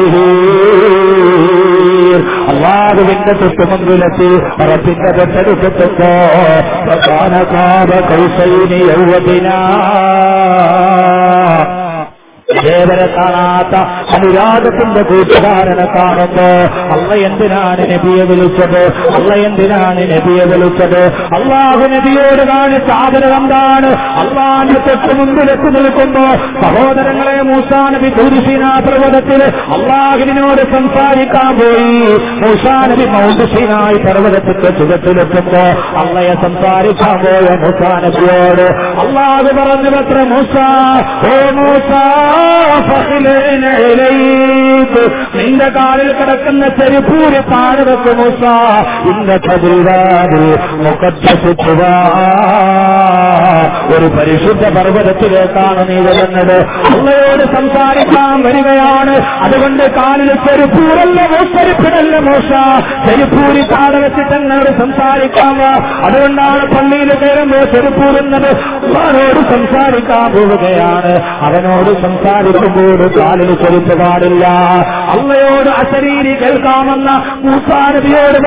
സാലിഹീൻ അള്ളാഹുവിന്റെ തൊട്ടുമുമ്പിലെത്തി റബ്ബിന്റെ തൊട്ടടുത്തെത്തുമ്പോ പ്രധാനകാല കൗസൈനി യൗവതിനാ ദേവരെ കാണാത്ത അനുരാഗത്തിന്റെ കൂട്ടുകാരനെ കാണുമ്പോ അള്ള എന്തിനാണ് നബിയെ വിളിച്ചത് അള്ള എന്തിനാണ് നബിയെ വിളിച്ചത് അള്ളാഹു നബിയോട് കാണിച്ച ആദരവ് എന്താണ് അള്ളാഹിന്റെ തൊട്ട് മുമ്പിലെത്തി നിൽക്കുമ്പോ സഹോദരങ്ങളെ മൂസാ നബി ദൂരിസീന പർവ്വതത്തിൽ അള്ളാഹുവിനോട് സംസാരിക്കാൻ പോയി മൂസാ നബി മൗണ്ടുസീനായി പർവ്വതത്തിന്റെ ചുവട്ടിലെത്തുമ്പോ അള്ളയെ സംസാരിക്കാൻ പോയ മൂസാ നബിയോട് അള്ളാഹു പറഞ്ഞു പത്ര മൂസ ഓ മൂസ ഫഖ്ലന ഇലൈക് നിന്റെ കാലിൽ കിടക്കുന്ന ചെരുപ്പൂരി താഴെ വെക്കും മൂസ ഇന്ന കബിൽവാദിൽ മുഖദ്ദസുവാ ഒരു പരിശുദ്ധ പർവ്വതത്തിലേക്കാണ് നീ വരുന്നത് അള്ളയോട് സംസാരിക്കാൻ വരികയാണ് അതുകൊണ്ട് കാലിൽ ചെരുപ്പൂരല്ല ചെരുപ്പിടല്ല മോശ ചെരുപ്പൂരി താഴെ വെച്ചിട്ട് എന്നോട് സംസാരിക്കാം അതുകൊണ്ടാണ് പള്ളിയിൽ കയറുമ്പോൾ ചെരുപ്പൂരുന്നത് അവനോട് സംസാരിക്കാൻ പോവുകയാണ് അവനോട് സംസാരിക്കുമ്പോൾ കാലിൽ ചെരുപ്പ് പാടില്ല അള്ളയോട് അശരീരി കേൾക്കാമെന്ന മൂസാനബിയോട്